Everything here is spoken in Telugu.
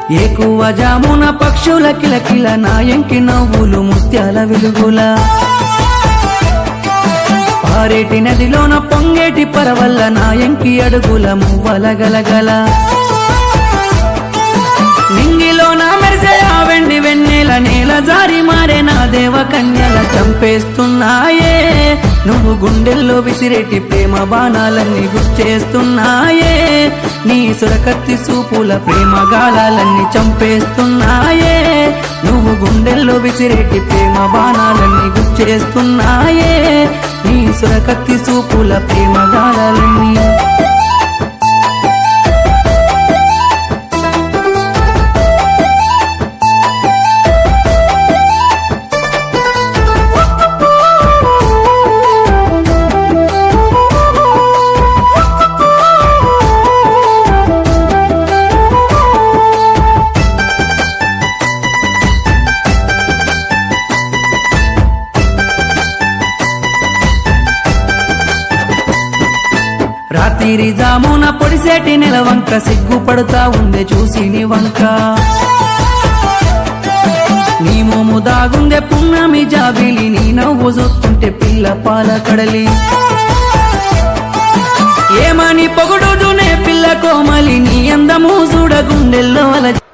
ఏకువ జామున పక్షుల కిలకిల నాయంకి నవ్వులు ముత్యాల వెలుగుల పారేటి నదిలోన పొంగేటి పరవల్ల నాయంకి అడుగుల మువ్వల గలగల నింగిలోన మెరిసే ఆ వెండి వెన్నెల నేల జారి మారే నా దేవ కన్యల చంపేస్తున్నాయే నువ్వు గుండెల్లో విసిరేటి ప్రేమ బాణాలన్నీ గుర్చేస్తున్నాయే నీ సురకత్తి సూపుల ప్రేమ గాలాలన్నీ చంపేస్తున్నాయే నువ్వు గుండెల్లో విసిరేటి ప్రేమ బాణాలన్నీ గుర్చేస్తున్నాయే నీ సురకత్తి సూపుల ప్రేమ గాలాలన్నీ రాత్రి జామున పొడిసేటి నెలవంక సిగ్గుపడుతా ఉందే చూసి నీ వంక నీ మోము దాగుందే పున్నమి జాబిలి నీ నవ్వు చూస్తుంటే పిల్ల పాల కడలి ఏమని పొగడుదునే పిల్ల కోమలి నీ అందము చూడ గుండెల్లో అల